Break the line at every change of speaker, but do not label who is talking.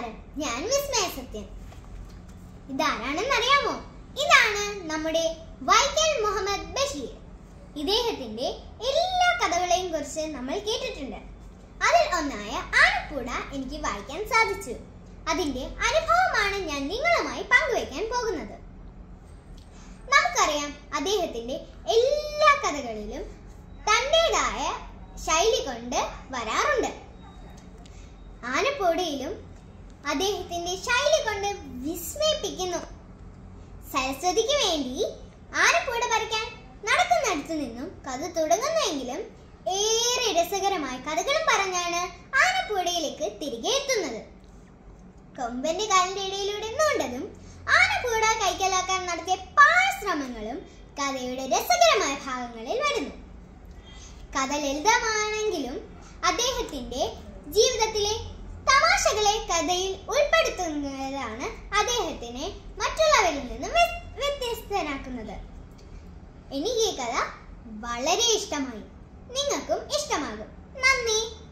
നമസ്കാരം ഞാൻ വിസ്മയ സത്യൻ ഇതാരാണെന്ന് അറിയാമോ ഇതാണ് നമ്മുടെ വൈക്കൽ മുഹമ്മദ് ബഷീർ ഇദ്ദേഹത്തിന്റെ എല്ലാ കഥകളെയും കുറിച്ച് നമ്മൾ കേട്ടിട്ടുണ്ട് അതിൽ ഒന്നായ ആനപ്പൂട എനിക്ക് വായിക്കാൻ സാധിച്ചു അതിന്റെ അനുഭവമാണ് ഞാൻ നിങ്ങളുമായി പങ്കുവയ്ക്കാൻ പോകുന്നത് നമുക്കറിയാം അദ്ദേഹത്തിന്റെ എല്ലാ കഥകളിലും തന്റേതായ ശൈലി കൊണ്ട് വരാറുണ്ട് ആനപ്പോടിയിലും അദ്ദേഹത്തിന്റെ ശൈലി കൊണ്ട് വിസ്മയിപ്പിക്കുന്നു സരസ്വതിക്ക് വേണ്ടി ആനപ്പൂട പറിക്കാൻ നടക്കുന്നിടത്തു നിന്നും കഥ തുടങ്ങുന്നെങ്കിലും ഏറെ രസകരമായ കഥകളും പറഞ്ഞാണ് ആനപ്പൂടയിലേക്ക് തിരികെ എത്തുന്നത് കൊമ്പന്റെ കാലിന്റെ ഇടയിലൂടെ നീണ്ടതും ആനപ്പൂട കൈക്കലാക്കാൻ നടത്തിയ പാശ്രമങ്ങളും കഥയുടെ രസകരമായ ഭാഗങ്ങളിൽ വരുന്നു കഥ ലളിതമാണെങ്കിലും അദ്ദേഹത്തിന്റെ ജീവിതത്തിലെ തമാശകളെ കഥയിൽ ഉൾപ്പെടുത്തുന്നതാണ് അദ്ദേഹത്തിനെ മറ്റുള്ളവരിൽ നിന്നും വ്യ- വ്യത്യസ്തനാക്കുന്നത് എനിക്ക് ഈ കഥ വളരെ ഇഷ്ടമായി നിങ്ങൾക്കും ഇഷ്ടമാകും നന്ദി